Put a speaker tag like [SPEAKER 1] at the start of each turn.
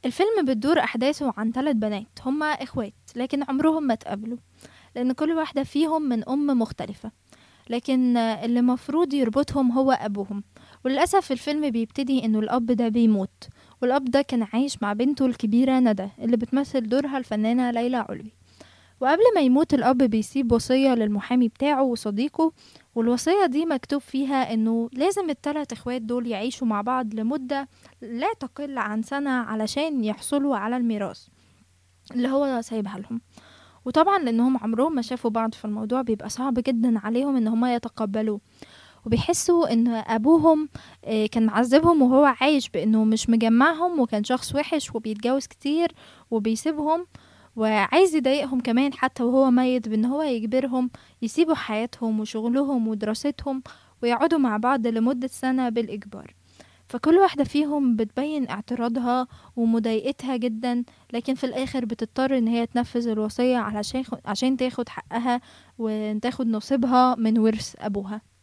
[SPEAKER 1] الفيلم بتدور أحداثه عن ثلاث بنات هما إخوات لكن عمرهم ما اتقابلوا لأن كل واحدة فيهم من أم مختلفة لكن آه، اللي مفروض يربطهم هو أبوهم وللأسف الفيلم بيبتدي إنه الأب ده بيموت والأب ده كان عايش مع بنته الكبيرة ندى اللي بتمثل دورها الفنانة ليلى علوي وقبل ما يموت الأب بيسيب وصية للمحامي بتاعه وصديقه والوصية دي مكتوب فيها إنه لازم التلات إخوات دول يعيشوا مع بعض لمدة لا تقل عن سنة علشان يحصلوا على الميراث اللي هو سايبها لهم وطبعا لأنهم عمرهم ما شافوا بعض في الموضوع بيبقى صعب جدا عليهم إن هما يتقبلوه وبيحسوا ان ابوهم آه، كان معذبهم وهو عايش بانه مش مجمعهم وكان شخص وحش وبيتجوز كتير وبيسيبهم وعايز يضايقهم كمان حتى وهو ميت بان هو يجبرهم يسيبوا حياتهم وشغلهم ودراستهم ويقعدوا مع بعض لمدة سنة بالإجبار فكل واحدة فيهم بتبين اعتراضها ومضايقتها جدا لكن في الآخر بتضطر إن هي تنفذ الوصية علشان عشان تاخد حقها وتاخد نصيبها من ورث أبوها